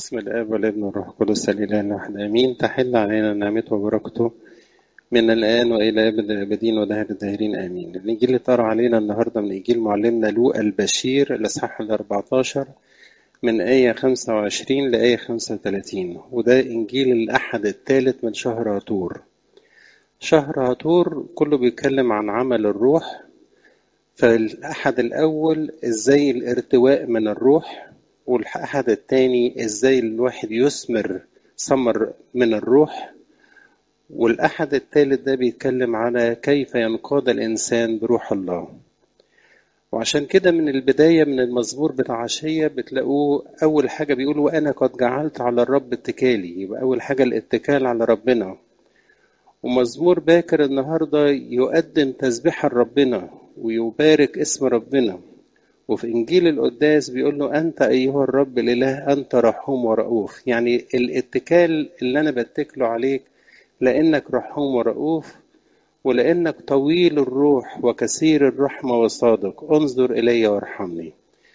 بسم الآب والابن والروح القدس الإله الواحد آمين تحل علينا نعمته وبركته من الآن وإلى أبد الآبدين ودهر الداهرين آمين الإنجيل اللي طار علينا النهاردة من إنجيل معلمنا لوقا البشير الإصحاح ال 14 من آية 25 لآية 35 وده إنجيل الأحد الثالث من شهر هطور شهر هطور كله بيتكلم عن عمل الروح فالأحد الأول إزاي الارتواء من الروح والأحد الثاني إزاي الواحد يثمر ثمر من الروح والأحد الثالث ده بيتكلم على كيف ينقاد الإنسان بروح الله وعشان كده من البداية من المزمور بتاع عشية بتلاقوه أول حاجة بيقول وأنا قد جعلت على الرب اتكالي يبقى أول حاجة الاتكال على ربنا ومزمور باكر النهاردة يقدم تسبيحة لربنا ويبارك اسم ربنا وفي إنجيل القداس بيقول له أنت أيها الرب الإله أنت رحوم ورؤوف يعني الاتكال اللي أنا بتكله عليك لأنك رحوم ورؤوف ولأنك طويل الروح وكثير الرحمة وصادق انظر إلي وارحمني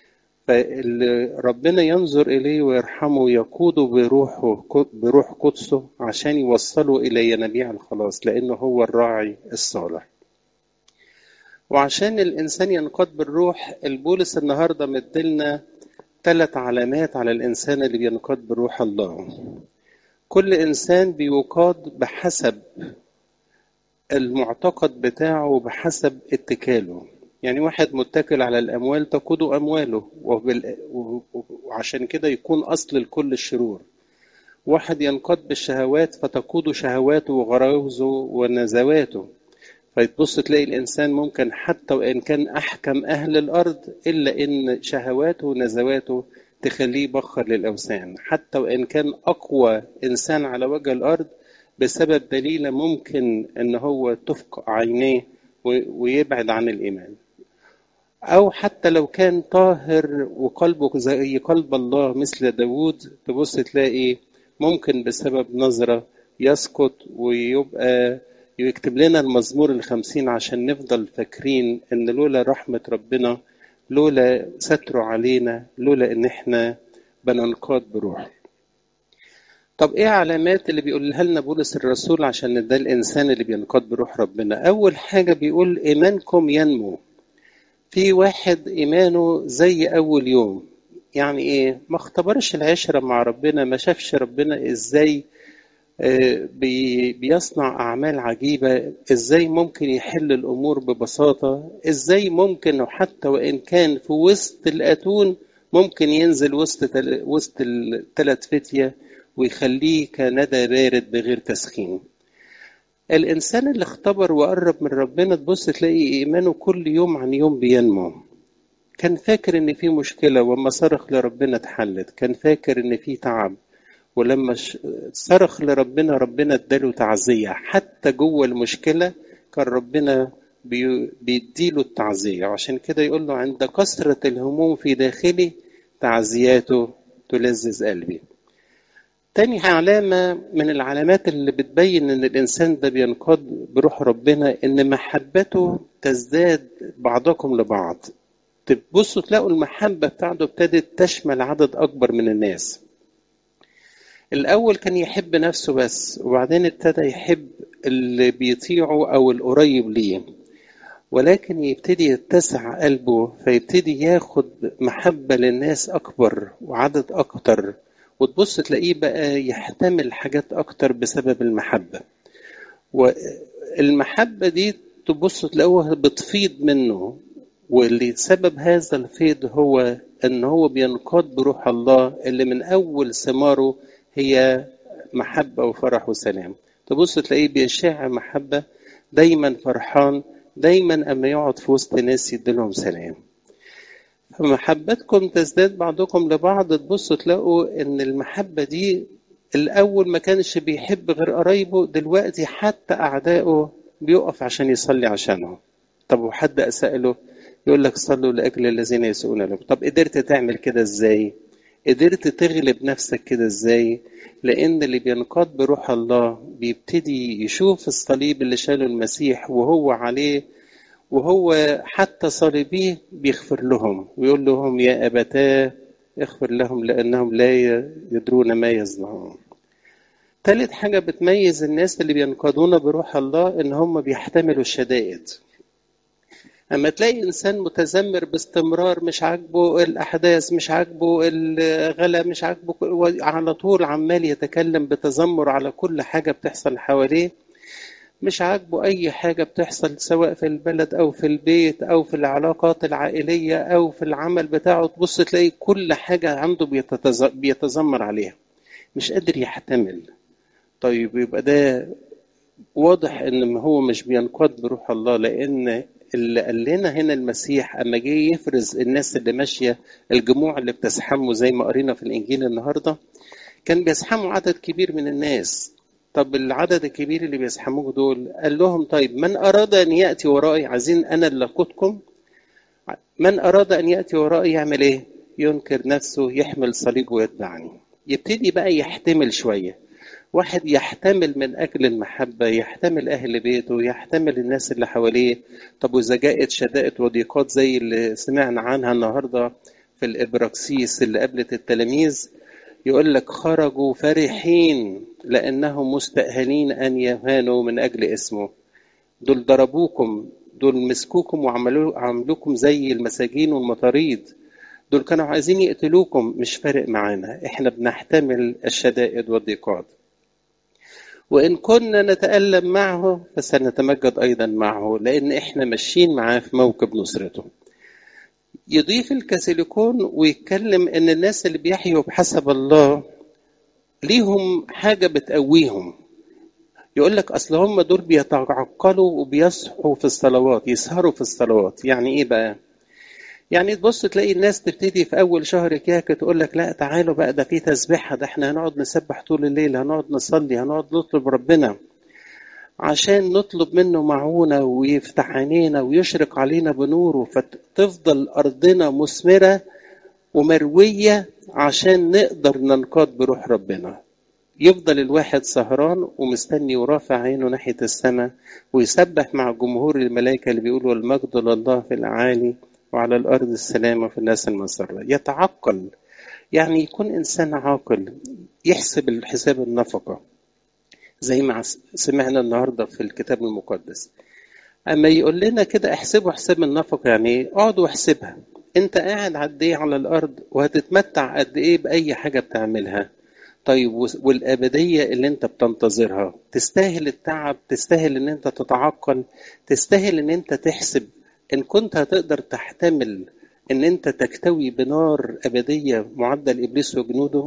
فربنا ينظر إليه ويرحمه ويقوده بروحه بروح قدسه عشان يوصله إلى ينابيع الخلاص لأنه هو الراعي الصالح وعشان الإنسان ينقاد بالروح البولس النهاردة مدلنا ثلاث علامات على الإنسان اللي بينقاد بروح الله كل إنسان بيقاد بحسب المعتقد بتاعه وبحسب اتكاله يعني واحد متكل على الأموال تقوده أمواله وبال... وعشان كده يكون أصل لكل الشرور واحد ينقاد بالشهوات فتقوده شهواته وغرائزه ونزواته فتبص تلاقي الإنسان ممكن حتى وإن كان أحكم أهل الأرض إلا إن شهواته ونزواته تخليه بخر للأوثان حتى وإن كان أقوى إنسان على وجه الأرض بسبب دليل ممكن إن هو تفق عينيه ويبعد عن الإيمان أو حتى لو كان طاهر وقلبه زي قلب الله مثل داوود تبص تلاقي ممكن بسبب نظرة يسقط ويبقى يكتب لنا المزمور الخمسين عشان نفضل فاكرين ان لولا رحمة ربنا لولا ستره علينا لولا ان احنا بننقاد بروح طب ايه علامات اللي بيقولها لنا بولس الرسول عشان ده الانسان اللي بينقاد بروح ربنا اول حاجة بيقول ايمانكم ينمو في واحد ايمانه زي اول يوم يعني ايه ما اختبرش العشرة مع ربنا ما شافش ربنا ازاي بيصنع أعمال عجيبة إزاي ممكن يحل الأمور ببساطة إزاي ممكن حتى وإن كان في وسط الأتون ممكن ينزل وسط وسط الثلاث فتية ويخليه كندى بارد بغير تسخين الإنسان اللي اختبر وقرب من ربنا تبص تلاقي إيمانه كل يوم عن يوم بينمو كان فاكر إن في مشكلة وما صرخ لربنا اتحلت كان فاكر إن في تعب ولما صرخ لربنا ربنا اداله تعزية حتى جوه المشكلة كان ربنا بيديله التعزية عشان كده يقول له عند كثرة الهموم في داخلي تعزياته تلذذ قلبي تاني علامة من العلامات اللي بتبين ان الانسان ده بينقاد بروح ربنا ان محبته تزداد بعضكم لبعض تبصوا تلاقوا المحبة بتاعته ابتدت تشمل عدد اكبر من الناس الأول كان يحب نفسه بس وبعدين ابتدى يحب اللي بيطيعه أو القريب ليه ولكن يبتدي يتسع قلبه فيبتدي ياخد محبة للناس أكبر وعدد أكتر وتبص تلاقيه بقى يحتمل حاجات أكتر بسبب المحبة والمحبة دي تبص تلاقوها بتفيض منه واللي سبب هذا الفيض هو ان هو بينقاد بروح الله اللي من اول ثماره هي محبة وفرح وسلام تبص تلاقيه بيشع محبة دايما فرحان دايما أما يقعد في وسط ناس يديلهم سلام فمحبتكم تزداد بعضكم لبعض تبصوا تلاقوا ان المحبة دي الأول ما كانش بيحب غير قرايبه دلوقتي حتى أعدائه بيقف عشان يصلي عشانهم طب وحد أسأله يقول لك صلوا لأجل الذين يسؤون لكم طب قدرت تعمل كده ازاي قدرت تغلب نفسك كده ازاي لان اللي بينقاد بروح الله بيبتدي يشوف الصليب اللي شاله المسيح وهو عليه وهو حتى صليبيه بيغفر لهم ويقول لهم يا ابتاه اغفر لهم لأنهم لا يدرون ما يصنعون ثالث حاجة بتميز الناس اللي بينقادون بروح الله إن هم بيحتملوا الشدائد اما تلاقي انسان متذمر باستمرار مش عاجبه الاحداث مش عاجبه الغلا مش عاجبه على طول عمال يتكلم بتذمر على كل حاجه بتحصل حواليه مش عاجبه اي حاجه بتحصل سواء في البلد او في البيت او في العلاقات العائليه او في العمل بتاعه تبص تلاقي كل حاجه عنده بيتذمر عليها مش قادر يحتمل طيب يبقى ده واضح ان هو مش بينقاد بروح الله لان اللي قال لنا هنا المسيح اما جه يفرز الناس اللي ماشيه الجموع اللي بتزحمه زي ما قرينا في الانجيل النهارده كان بيزحموا عدد كبير من الناس طب العدد الكبير اللي بيزحموه دول قال لهم طيب من اراد ان ياتي ورائي عايزين انا اللي اقودكم من اراد ان ياتي ورائي يعمل ايه ينكر نفسه يحمل صليب ويتبعني يبتدي بقى يحتمل شويه واحد يحتمل من أجل المحبة يحتمل أهل بيته يحتمل الناس اللي حواليه طب وإذا جاءت شدائد وضيقات زي اللي سمعنا عنها النهاردة في الإبراكسيس اللي قابلت التلاميذ يقول لك خرجوا فرحين لأنهم مستأهلين أن يهانوا من أجل اسمه دول ضربوكم دول مسكوكم وعملوا عملوكم زي المساجين والمطاريد دول كانوا عايزين يقتلوكم مش فارق معانا احنا بنحتمل الشدائد والضيقات وإن كنا نتألم معه فسنتمجد أيضا معه لأن إحنا ماشيين معاه في موكب نصرته يضيف الكاثوليكون ويتكلم إن الناس اللي بيحيوا بحسب الله ليهم حاجة بتقويهم يقول لك أصل هم دول بيتعقلوا وبيصحوا في الصلوات يسهروا في الصلوات يعني إيه بقى؟ يعني تبص تلاقي الناس تبتدي في اول شهر كياك تقول لك لا تعالوا بقى ده في تسبيحه ده احنا هنقعد نسبح طول الليل هنقعد نصلي هنقعد نطلب ربنا عشان نطلب منه معونه ويفتح عينينا ويشرق علينا بنوره فتفضل ارضنا مثمره ومرويه عشان نقدر ننقاد بروح ربنا يفضل الواحد سهران ومستني ورافع عينه ناحيه السماء ويسبح مع جمهور الملائكه اللي بيقولوا المجد لله في الاعالي وعلى الأرض السلامة في الناس المسرة يتعقل يعني يكون إنسان عاقل يحسب الحساب النفقة زي ما سمعنا النهاردة في الكتاب المقدس أما يقول لنا كده احسبوا حساب النفقة يعني إيه؟ اقعدوا واحسبها أنت قاعد قد إيه على الأرض وهتتمتع قد إيه بأي حاجة بتعملها طيب والأبدية اللي أنت بتنتظرها تستاهل التعب تستاهل إن أنت تتعقل تستاهل إن أنت تحسب إن كنت هتقدر تحتمل إن أنت تكتوي بنار أبدية معدل إبليس وجنوده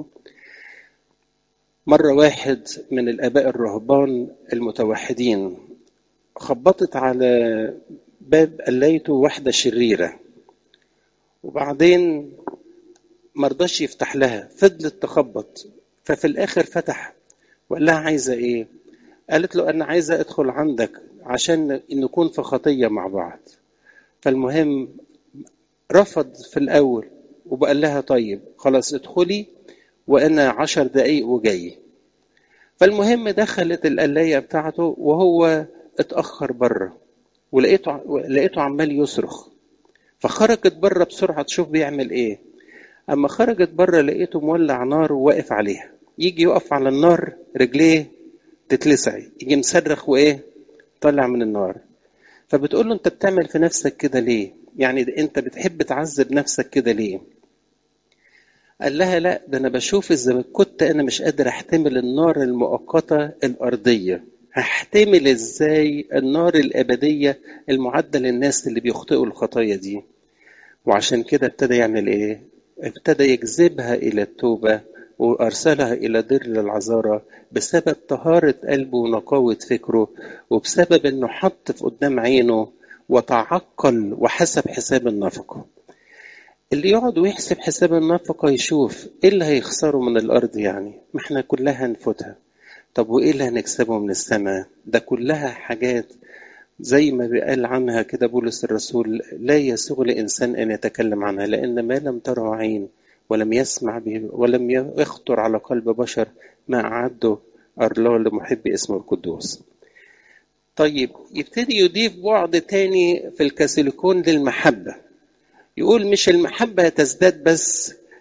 مرة واحد من الآباء الرهبان المتوحدين خبطت على باب قليته واحدة شريرة وبعدين مرضاش يفتح لها فضلت تخبط ففي الآخر فتح وقال لها عايزة إيه؟ قالت له أنا عايزة أدخل عندك عشان نكون في خطية مع بعض فالمهم رفض في الأول وبقال لها طيب خلاص ادخلي وأنا عشر دقايق وجاي فالمهم دخلت القلاية بتاعته وهو اتأخر بره ولقيته لقيته عمال يصرخ فخرجت بره بسرعة تشوف بيعمل ايه أما خرجت بره لقيته مولع نار وواقف عليها يجي يقف على النار رجليه تتلسع يجي مصرخ وايه طلع من النار فبتقول له انت بتعمل في نفسك كده ليه يعني انت بتحب تعذب نفسك كده ليه قال لها لا ده انا بشوف اذا كنت انا مش قادر احتمل النار المؤقته الارضيه هحتمل ازاي النار الابديه المعده للناس اللي بيخطئوا الخطايا دي وعشان كده ابتدى يعمل ايه ابتدى يجذبها الى التوبه وارسلها الى دير العذارى بسبب طهاره قلبه ونقاوه فكره وبسبب انه حط في قدام عينه وتعقل وحسب حساب النفقه اللي يقعد ويحسب حساب النفقة يشوف ايه اللي هيخسره من الأرض يعني ما احنا كلها هنفوتها طب وايه اللي هنكسبه من السماء ده كلها حاجات زي ما بيقال عنها كده بولس الرسول لا يسوغ لإنسان أن يتكلم عنها لأن ما لم تره عين ولم يسمع به ولم يخطر على قلب بشر ما أعده الله لمحب اسمه القدوس طيب يبتدي يضيف بعد تاني في الكاثوليكون للمحبة يقول مش المحبة تزداد بس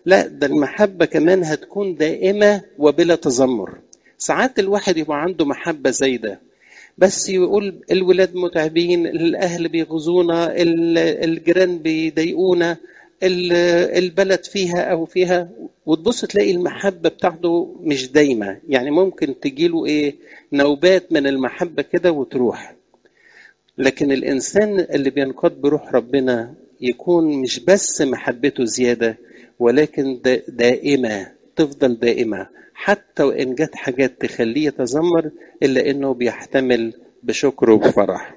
لا ده المحبة كمان هتكون دائمة وبلا تذمر ساعات الواحد يبقى عنده محبة زي ده بس يقول الولاد متعبين الأهل بيغزونا الجيران بيضايقونا البلد فيها أو فيها وتبص تلاقي المحبة بتاعته مش دايمة يعني ممكن تجيله إيه نوبات من المحبة كده وتروح لكن الإنسان اللي بينقاد بروح ربنا يكون مش بس محبته زيادة ولكن دائمة تفضل دائمة حتى وإن جت حاجات تخليه يتذمر إلا إنه بيحتمل بشكر وبفرح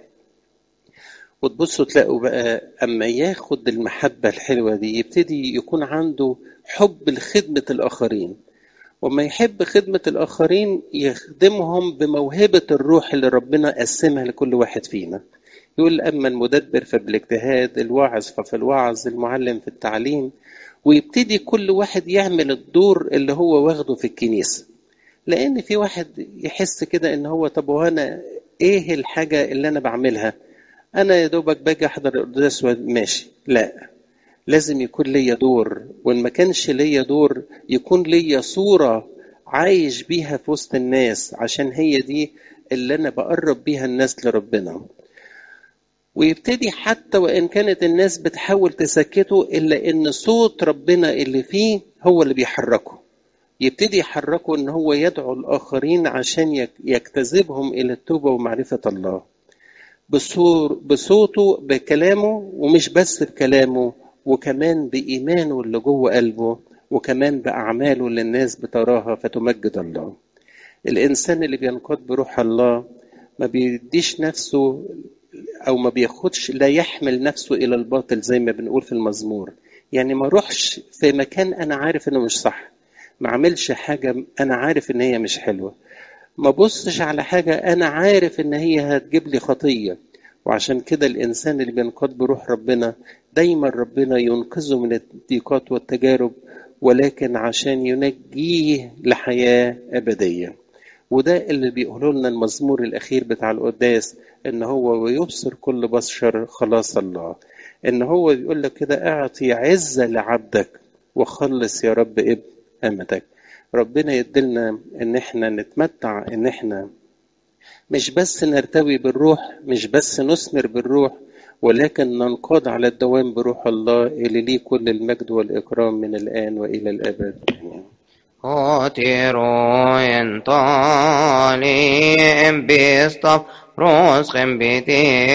وتبصوا تلاقوا بقى أما ياخد المحبة الحلوة دي يبتدي يكون عنده حب لخدمة الآخرين وما يحب خدمة الآخرين يخدمهم بموهبة الروح اللي ربنا قسمها لكل واحد فينا يقول أما المدبر فبالاجتهاد الواعظ ففي الوعظ المعلم في التعليم ويبتدي كل واحد يعمل الدور اللي هو واخده في الكنيسة لأن في واحد يحس كده إن هو طب وأنا إيه الحاجة اللي أنا بعملها أنا يا دوبك باجي أحضر القداس ماشي لا لازم يكون ليا دور وإن ما كانش ليا دور يكون ليا صورة عايش بيها في وسط الناس عشان هي دي اللي أنا بقرب بيها الناس لربنا ويبتدي حتى وإن كانت الناس بتحاول تسكته إلا إن صوت ربنا اللي فيه هو اللي بيحركه يبتدي يحركه إن هو يدعو الآخرين عشان يجتذبهم إلى التوبة ومعرفة الله بصور بصوته بكلامه ومش بس بكلامه وكمان بإيمانه اللي جوه قلبه وكمان بأعماله اللي الناس بتراها فتمجد الله الإنسان اللي بينقاد بروح الله ما بيديش نفسه او ما بياخدش لا يحمل نفسه الى الباطل زي ما بنقول في المزمور يعني ما اروحش في مكان انا عارف انه مش صح ما اعملش حاجه انا عارف ان هي مش حلوه ما بصش على حاجه انا عارف ان هي هتجيب لي خطيه وعشان كده الانسان اللي بينقاد بروح ربنا دايما ربنا ينقذه من الضيقات والتجارب ولكن عشان ينجيه لحياه ابديه وده اللي بيقوله لنا المزمور الأخير بتاع القداس إن هو ويبصر كل بشر خلاص الله إن هو بيقول لك كده أعطي عزة لعبدك وخلص يا رب ابن أمتك ربنا يدلنا إن إحنا نتمتع إن إحنا مش بس نرتوي بالروح مش بس نثمر بالروح ولكن ننقاد على الدوام بروح الله اللي ليه كل المجد والإكرام من الآن وإلى الأبد Otiro en talim bistaf rosem biti